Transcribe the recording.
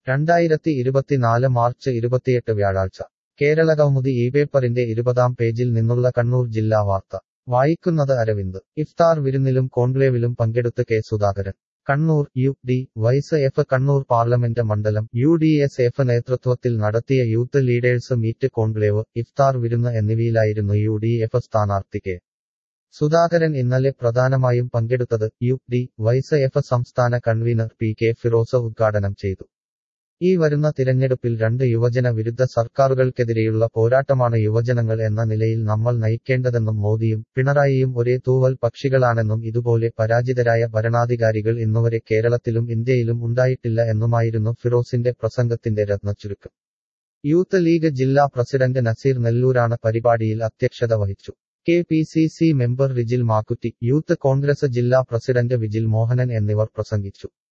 രണ്ടായിരത്തി ഇരുപത്തിനാല് മാർച്ച് ഇരുപത്തിയെട്ട് വ്യാഴാഴ്ച കേരള കൗമുദി ഈ പേപ്പറിന്റെ ഇരുപതാം പേജിൽ നിന്നുള്ള കണ്ണൂർ ജില്ലാ വാർത്ത വായിക്കുന്നത് അരവിന്ദ് ഇഫ്താർ വിരുന്നിലും കോൺക്ലേവിലും പങ്കെടുത്ത് K Sudhakaran Kannur U D vice F Kannur parliament മണ്ഡലം യു ഡി എസ് എഫ് നേതൃത്വത്തിൽ നടത്തിയ യൂത്ത് ലീഡേഴ്സ് മീറ്റ് കോൺക്ലേവ് ഇഫ്താർ വിരുന്ന് എന്നിവയിലായിരുന്നു യു ഡി എഫ് സ്ഥാനാർത്ഥി കെ സുധാകരൻ ഇന്നലെ പ്രധാനമായും പങ്കെടുത്തത് യു ഡി വൈസ് എഫ് സംസ്ഥാന കൺവീനർ പി കെ ഫിറോസ് ഉദ്ഘാടനം ചെയ്തു ഈ വരുന്ന തിരഞ്ഞെടുപ്പിൽ രണ്ട് യുവജന വിരുദ്ധ സർക്കാരുകൾക്കെതിരെയുള്ള പോരാട്ടമാണ് യുവജനങ്ങൾ എന്ന നിലയിൽ നമ്മൾ നയിക്കേണ്ടതെന്നും മോദിയും പിണറായിയും ഒരേ തൂവൽ പക്ഷികളാണെന്നും ഇതുപോലെ പരാജിതരായ ഭരണാധികാരികൾ ഇന്നുവരെ കേരളത്തിലും ഇന്ത്യയിലും ഉണ്ടായിട്ടില്ല എന്നുമായിരുന്നു ഫിറോസിന്റെ പ്രസംഗത്തിന്റെ രത്നച്ചുരുക്കം യൂത്ത് ലീഗ് ജില്ലാ പ്രസിഡന്റ് നസീർ നെല്ലൂരാണ് പരിപാടിയിൽ അധ്യക്ഷത വഹിച്ചു K P C C member Rijil Makkutty youth Congress ജില്ലാ പ്രസിഡന്റ് വിജിൽ മോഹനൻ എന്നിവർ പ്രസംഗിച്ചു